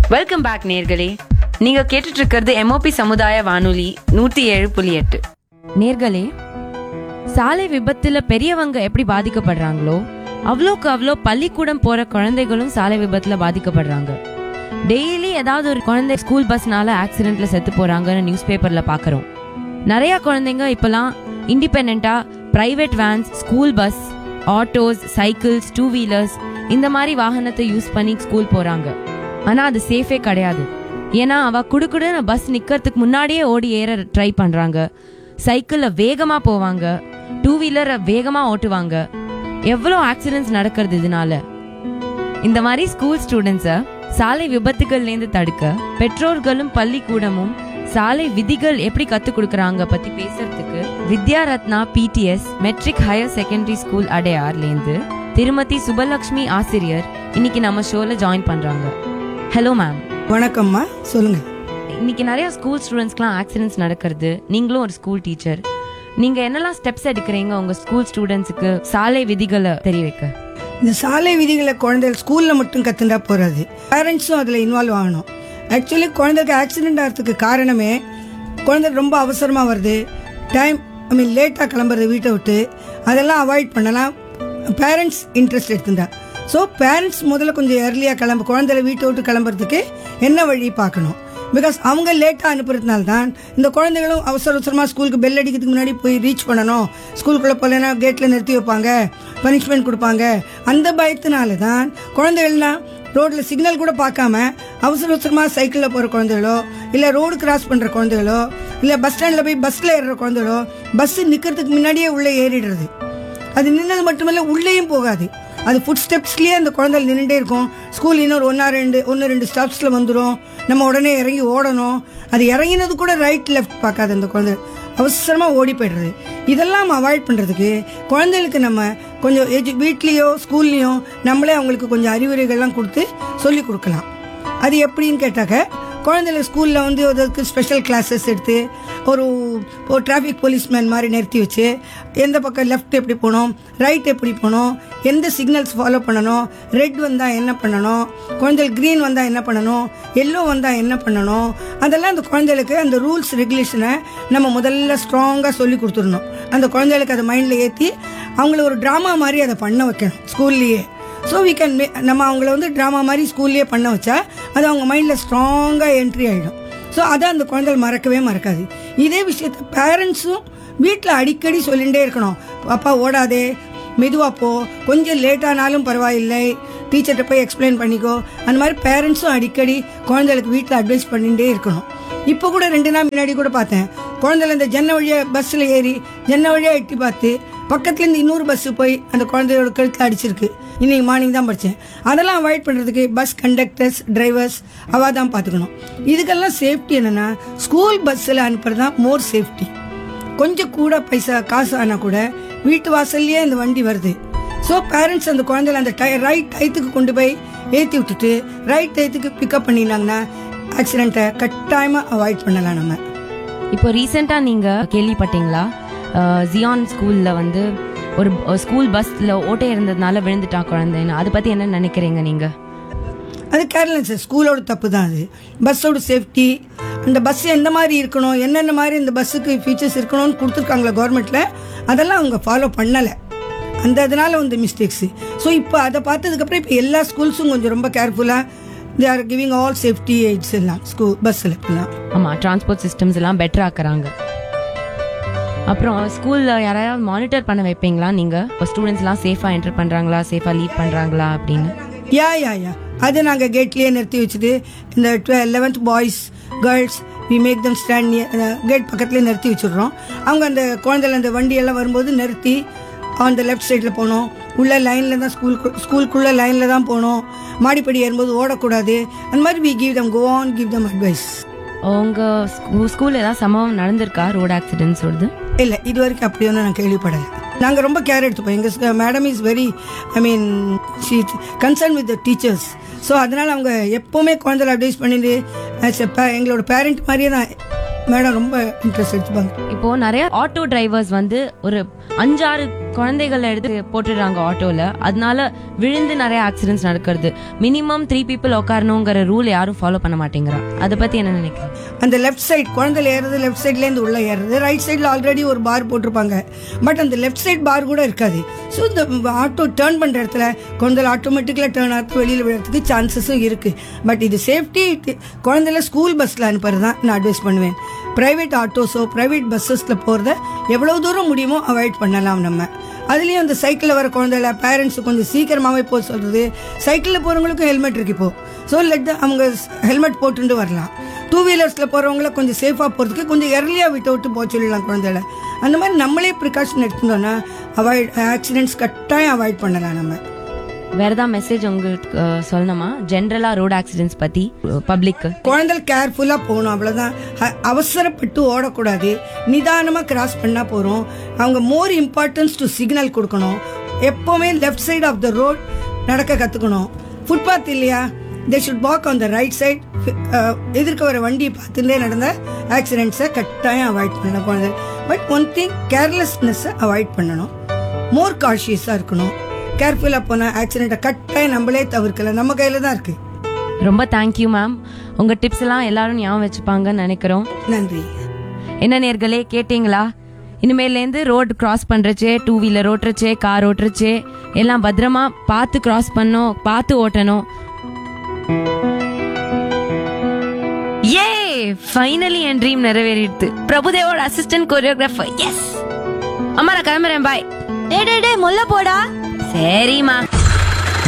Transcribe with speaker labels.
Speaker 1: welcome back நேர்களே நீங்க கேட்டுட்டு இருக்கிறது எம்ஓபி சமுதாய வானொலி நூத்தி ஏழு புள்ளி எட்டு
Speaker 2: நேர்களே சாலை விபத்துல பெரியவங்க எப்படி பாதிக்கப்படுறாங்களோ அவ்வளோக்கு அவ்வளோ பள்ளிக்கூடம் போற குழந்தைகளும் சாலை விபத்துல பாதிக்கப்படுறாங்க டெய்லி ஏதாவது ஒரு குழந்தை ஸ்கூல் பஸ்னால ஆக்சிடென்ட்ல செத்து போறாங்கன்னு நியூஸ் பேப்பர்ல பாக்குறோம் நிறைய குழந்தைங்க இப்பெல்லாம் இண்டிபெண்டா private vans school bus autos cycles two wheelers இந்த மாதிரி வாகனத்தை யூஸ் பண்ணி ஸ்கூல் போறாங்க ஆனா அது சேஃபே கிடையாது ஏன்னா அவ குடுக்குடுன்னு பஸ் நிக்கிறதுக்கு முன்னாடியே ஓடி ஏற ட்ரை பண்றாங்க சைக்கிள்ல வேகமா போவாங்க டூ வீலரை வேகமா ஓட்டுவாங்க எவ்வளோ ஆக்சிடென்ட்ஸ் நடக்கிறது இதனால இந்த மாதிரி ஸ்கூல் ஸ்டூடெண்ட்ஸை சாலை விபத்துகள்லேருந்து தடுக்க பெற்றோர்களும் பள்ளிக்கூடமும் சாலை விதிகள் எப்படி கத்துக் கொடுக்கறாங்க பத்தி பேசுறதுக்கு Vidya Ratna P T S matric higher secondary school அடையார்லேருந்து திருமதி சுபலக்ஷ்மி ஆசிரியர் இன்னைக்கு நம்ம ஷோல ஜாயின் பண்றாங்க ஹலோ மேம்
Speaker 3: வணக்கம்மா சொல்லுங்க
Speaker 2: இன்னைக்கு நிறைய ஸ்கூல் ஸ்டூடெண்ட்ஸ்க்குலாம் ஆக்சிடென்ட்ஸ் நடக்கிறது நீங்களும் ஒரு ஸ்கூல் டீச்சர் நீங்க என்னெல்லாம் ஸ்டெப்ஸ் எடுக்கிறீங்க உங்க ஸ்கூல் ஸ்டூடெண்ட்ஸுக்கு சாலை விதிகளை தெரிய வைக்க
Speaker 3: இந்த சாலை விதிகளை குழந்தைகள் ஸ்கூல்ல மட்டும் கத்துண்டா போறாது பேரண்ட்ஸும் அதுல இன்வால்வ் ஆகணும் ஆக்சுவலி குழந்தைக்கு ஆக்சிடென்ட் ஆகிறதுக்கு காரணமே குழந்தை ரொம்ப அவசரமா வருது டைம் ஐ மீன் லேட்டாக கிளம்புறது வீட்டை விட்டு அதெல்லாம் அவாய்ட் பண்ணலாம் பேரண்ட்ஸ் இன்ட்ரெஸ்ட் எடுத்துட்டா ஸோ பேரண்ட்ஸ் முதல்ல கொஞ்சம் ஏர்லியாக கிளம்ப குழந்தைய வீட்டை விட்டு கிளம்புறதுக்கு என்ன வழி பார்க்கணும் பிகாஸ் அவங்க லேட்டாக அனுப்புறதுனால தான் இந்த குழந்தைகளும் அவசர அவசரமாக ஸ்கூலுக்கு பெல் அடிக்கிறதுக்கு முன்னாடி போய் ரீச் பண்ணணும் ஸ்கூலுக்குள்ளே போகலன்னா கேட்டில் நிறுத்தி வைப்பாங்க பனிஷ்மெண்ட் கொடுப்பாங்க அந்த பயத்தினால தான் குழந்தைகள்லாம் ரோட்டில் சிக்னல் கூட பார்க்காம அவசர அவசரமாக சைக்கிளில் போகிற குழந்தைகளோ இல்லை ரோடு கிராஸ் பண்ணுற குழந்தைகளோ இல்லை பஸ் ஸ்டாண்டில் போய் பஸ்ஸில் ஏறுற குழந்தைகளோ பஸ் நிற்கிறதுக்கு முன்னாடியே உள்ளே ஏறிடுறது அது நின்னது மட்டுமல்ல உள்ளேயும் போகாது அது ஃபுட் ஸ்டெப்ஸ்லேயே அந்த குழந்தைகள் நின்றுட்டே இருக்கும் ஸ்கூல் இன்னொரு ஒன்றா ரெண்டு ஒன்று ரெண்டு ஸ்டாப்ஸில் வந்துடும் நம்ம உடனே இறங்கி ஓடணும் அது இறங்கினது கூட ரைட் லெஃப்ட் பார்க்காது அந்த குழந்தை அவசரமாக ஓடி போய்டுறது இதெல்லாம் அவாய்ட் பண்ணுறதுக்கு குழந்தைகளுக்கு நம்ம கொஞ்சம் எஜு வீட்லேயோ ஸ்கூல்லையோ நம்மளே அவங்களுக்கு கொஞ்சம் அறிவுரைகள்லாம் கொடுத்து சொல்லி கொடுக்கலாம் அது எப்படின்னு கேட்டாக்க குழந்தைகள் ஸ்கூலில் வந்து அதுக்கு ஸ்பெஷல் கிளாஸஸ் எடுத்து ஒரு ஒரு டிராஃபிக் போலீஸ்மேன் மாதிரி நிறுத்தி வச்சு எந்த பக்கம் லெஃப்ட் எப்படி போகணும் ரைட் எப்படி போகணும் எந்த சிக்னல்ஸ் ஃபாலோ பண்ணணும் ரெட் வந்தால் என்ன பண்ணணும் குழந்தைகள் க்ரீன் வந்தால் என்ன பண்ணணும் எல்லோ வந்தால் என்ன பண்ணணும் அதெல்லாம் அந்த குழந்தைகளுக்கு அந்த ரூல்ஸ் ரெகுலேஷனை நம்ம முதல்ல ஸ்ட்ராங்காக சொல்லி கொடுத்துடணும் அந்த குழந்தைகளுக்கு அதை மைண்டில் ஏற்றி அவங்கள ஒரு ட்ராமா மாதிரி அதை பண்ண வைக்கணும் ஸ்கூல்லையே ஸோ வி கேன் நம்ம அவங்கள வந்து ட்ராமா மாதிரி ஸ்கூல்லேயே பண்ண வச்சா அது அவங்க மைண்டில் ஸ்ட்ராங்காக என்ட்ரி ஆகிடும் ஸோ அதை அந்த குழந்தைகள் மறக்கவே மறக்காது இதே விஷயத்த பேரண்ட்ஸும் வீட்டில் அடிக்கடி சொல்லிகிட்டே இருக்கணும் அப்பா ஓடாதே மெதுவாக போ கொஞ்சம் லேட் ஆனாலும் பரவாயில்லை டீச்சர்கிட்ட போய் எக்ஸ்பிளைன் பண்ணிக்கோ அந்த மாதிரி பேரண்ட்ஸும் அடிக்கடி குழந்தைகளுக்கு வீட்டில் அட்வைஸ் பண்ணிகிட்டே இருக்கணும் இப்போ கூட ரெண்டு நாள் முன்னாடி கூட பார்த்தேன் குழந்தைல இந்த ஜன்ன வழியாக பஸ்ஸில் ஏறி ஜன்ன வழியாக எட்டி பார்த்து பக்கத்துலேருந்து இன்னொரு பஸ்ஸு போய் அந்த குழந்தையோட கழுத்தில் அடிச்சிருக்கு இன்னைக்கு மார்னிங் தான் படித்தேன் அதெல்லாம் அவாய்ட் பண்ணுறதுக்கு பஸ் கண்டக்டர்ஸ் டிரைவர்ஸ் அவள் தான் பார்த்துக்கணும் இதுக்கெல்லாம் சேஃப்டி என்னென்னா ஸ்கூல் பஸ்ஸில் அனுப்புறது தான் மோர் சேஃப்டி கொஞ்சம் கூட பைசா காசு ஆனால் கூட வீட்டு வாசல்லையே இந்த வண்டி வருது ஸோ பேரண்ட்ஸ் அந்த குழந்தைல அந்த டை ரைட் டயத்துக்கு கொண்டு போய் ஏற்றி விட்டுட்டு ரைட் டயத்துக்கு பிக்கப் பண்ணினாங்கன்னா ஆக்சிடெண்ட்டை கட்டாயமாக அவாய்ட் பண்ணலாம் நம்ம
Speaker 2: இப்போ ரீசெண்டா நீங்க கேள்விப்பட்டீங்களா அஹ், ஜியான் ஸ்கூல்ல வந்து ஒரு ஸ்கூல் பஸ்ல ஓட்டை இருந்ததுனால விழுந்துட்டா குழந்தைன்னு அதை பத்தி என்ன நினைக்கிறீங்க நீங்க
Speaker 3: அது கேர்லன்ஸ் சார் ஸ்கூலோட தப்பு தான் அது பஸ்ஸோட சேஃப்டி அந்த பஸ் எந்த மாதிரி இருக்கணும் என்னென்ன மாதிரி இந்த பஸ்ஸுக்கு ஃபீச்சர்ஸ் இருக்கணும்னு கொடுத்துருக்காங்களா கவர்மெண்ட்டில் அதெல்லாம் அவங்க ஃபாலோ பண்ணலை அந்த இதனால வந்து மிஸ்டேக்ஸு ஸோ இப்போ அதை பார்த்ததுக்கப்புறம் இப்போ எல்லா ஸ்கூல்ஸும் கொஞ்சம் ரொம்ப கேர்ஃபுல்லாக they are giving all safety aids எல்லாம் ஸ்கூல் பஸ்ஸில் இப்போலாம்
Speaker 2: ஆமா டிரான்ஸ்போர்ட் சிஸ்டம்ஸ் எல்லாம் பெட்டர் ஆக்குறாங்க அப்புறம் ஸ்கூல்ல யாராவது மானிட்டர் பண்ண வைப்பீங்களா நீங்க ஸ்டூடெண்ட்ஸ் எல்லாம் சேஃபா என்டர் பண்றாங்களா சேஃபா லீவ் பண்றாங்களா அப்படின்னு
Speaker 3: யா யா யா அது நாங்கள் கேட்லேயே நிறுத்தி வச்சுட்டு இந்த eleventh boys girls we make them stand gate பக்கத்துலேயே நிறுத்தி வச்சுடுறோம் அவங்க அந்த குழந்தைல அந்த வண்டியெல்லாம் வரும்போது நிறுத்தி அந்த லெஃப்ட் சைடில் போகணும் உள்ள லைனில் தான் ஸ்கூல் ஸ்கூலுக்குள்ளே லைனில் தான் போகணும் மாடிப்படி ஏறும்போது ஓடக்கூடாது அந்த மாதிரி we give them go on give them advice
Speaker 2: உங்க ஸ்கூல்ல ஏதாவது சம்பவம் நடந்திருக்கா ரோட் ஆக்சிடென்ட்ஸ் வருது
Speaker 3: இல்லை இது வரைக்கும் அப்படி ஒன்றும் நான் கேள்விப்படலை நாங்கள் ரொம்ப கேர் எடுத்துப்போம் எங்கள் madam is very I mean she concern with the teachers so அதனால் அவங்க எப்போவுமே குழந்தைகளை அட்வைஸ் பண்ணிட்டு as a pa- எங்களோட பேரண்ட் மாதிரியே தான் மேடம் ரொம்ப இன்ட்ரெஸ்ட் எடுத்துப்பாங்க
Speaker 2: இப்போ நிறைய ஆட்டோ டிரைவர்ஸ் வந்து ஒரு அஞ்சாறு குழந்தைகளை எடுத்து போட்டுடுறாங்க ஆட்டோல அதனால விழுந்து நிறைய ஆக்சிடென்ட்ஸ் நடக்கிறது மினிமம் த்ரீ பீப்புள் உட்காரணுங்கிற ரூல் யாரும் ஃபாலோ பண்ண மாட்டேங்கிறா அதை பத்தி என்ன நினைக்கிறேன்
Speaker 3: அந்த லெஃப்ட் சைடு குழந்தைல ஏறுறது லெஃப்ட் சைட்லேருந்து உள்ள ஏறுறது ரைட் சைடில் ஆல்ரெடி ஒரு பார் போட்டிருப்பாங்க பட் அந்த லெஃப்ட் சைடு பார் கூட இருக்காது ஸோ இந்த ஆட்டோ டேர்ன் பண்ணுற இடத்துல குழந்தைல ஆட்டோமேட்டிக்கலாக டேர்ன் ஆகிறது வெளியில் விழுறதுக்கு சான்சஸும் இருக்குது பட் இது சேஃப்டி குழந்தைல ஸ்கூல் பஸ்ஸில் அனுப்புறது தான் நான் அட்வைஸ் பண்ணுவேன் ப்ரைவேட் ஆட்டோஸோ ப்ரைவேட் பஸ்ஸஸில் போகிறத எவ்வளோ தூரம் முடியுமோ அவாய்ட் பண்ணலாம் நம்ம அதுலேயும் அந்த சைக்கிளில் வர குழந்தைல பேரண்ட்ஸ் கொஞ்சம் சீக்கிரமாகவே போக சொல்கிறது சைக்கிளில் போகிறவங்களுக்கும் ஹெல்மெட் இருக்கு இப்போ ஸோ லெட் அவங்க ஹெல்மெட் போட்டுட்டு வரலாம் டூ வீலர்ஸில் போகிறவங்கள கொஞ்சம் சேஃபாக போகிறதுக்கு கொஞ்சம் எர்லியாக விட்டு விட்டு போக சொல்லிடலாம் குழந்தைகளை அந்த மாதிரி நம்மளே ப்ரிகாஷன் எடுத்துட்டோம்னா அவாய்ட் ஆக்சிடென்ட்ஸ் கட்டாயம் அவாய்ட் பண்ணலாம் நம்ம
Speaker 2: வேற ஏதாவது மெசேஜ் உங்களுக்கு அஹ், சொல்லணுமா ஜென்ரலா ரோட் ஆக்சிடென்ட்ஸ் பத்தி பப்ளிக்
Speaker 3: குழந்தைகள் கேர்ஃபுல்லாக போகணும் அவ்வளோதான் அ- அவசரப்பட்டு ஓடக்கூடாது நிதானமாக கிராஸ் பண்ணால் போகிறோம் அவங்க மோர் இம்பார்ட்டன்ஸ் டு சிக்னல் கொடுக்கணும் எப்போவுமே left side of the road நடக்க கற்றுக்கணும் ஃபுட்பாத் இல்லையா they should walk on the right side எதிர்க்க வர வண்டியை பார்த்துட்டே நடந்த ஆக்சிடென்ட்ஸை கட்டாயம் அவாய்ட் பண்ணணும் குழந்தை பட் ஒன் திங் கேர்லெஸ்னஸை அவாய்ட் பண்ணணும் மோர் காஷியஸாக இருக்கணும் கேர்ஃபுல்லாக போனால் ஆக்சிடெண்ட்டை கட்டாயம் நம்மளே தவிர்க்கலாம் நம்ம கையில் தான் இருக்குது
Speaker 2: ரொம்ப தேங்க்யூ மேம் உங்க டிப்ஸ் எல்லாம் எல்லாரும் ஞாபகம் வச்சுப்பாங்கன்னு நினைக்கிறோம்
Speaker 3: நன்றி
Speaker 2: என்ன நேர்களே கேட்டீங்களா இனிமேலேருந்து ரோடு கிராஸ் பண்றச்சே டூ வீலர் ஓட்டுறச்சே கார் ஓட்டுறச்சே எல்லாம் பத்திரமா பார்த்து கிராஸ் பண்ணணும் பார்த்து ஓட்டணும்
Speaker 1: ஏ ஃபைனலி என் ட்ரீம் நிறைவேறிடுது பிரபுதேவோட அசிஸ்டன்ட் கொரியோகிராஃபர் எஸ் அம்மா நான் கிளம்புறேன் பாய்
Speaker 4: டே டே டே முல்ல போடா
Speaker 1: சரிம்மா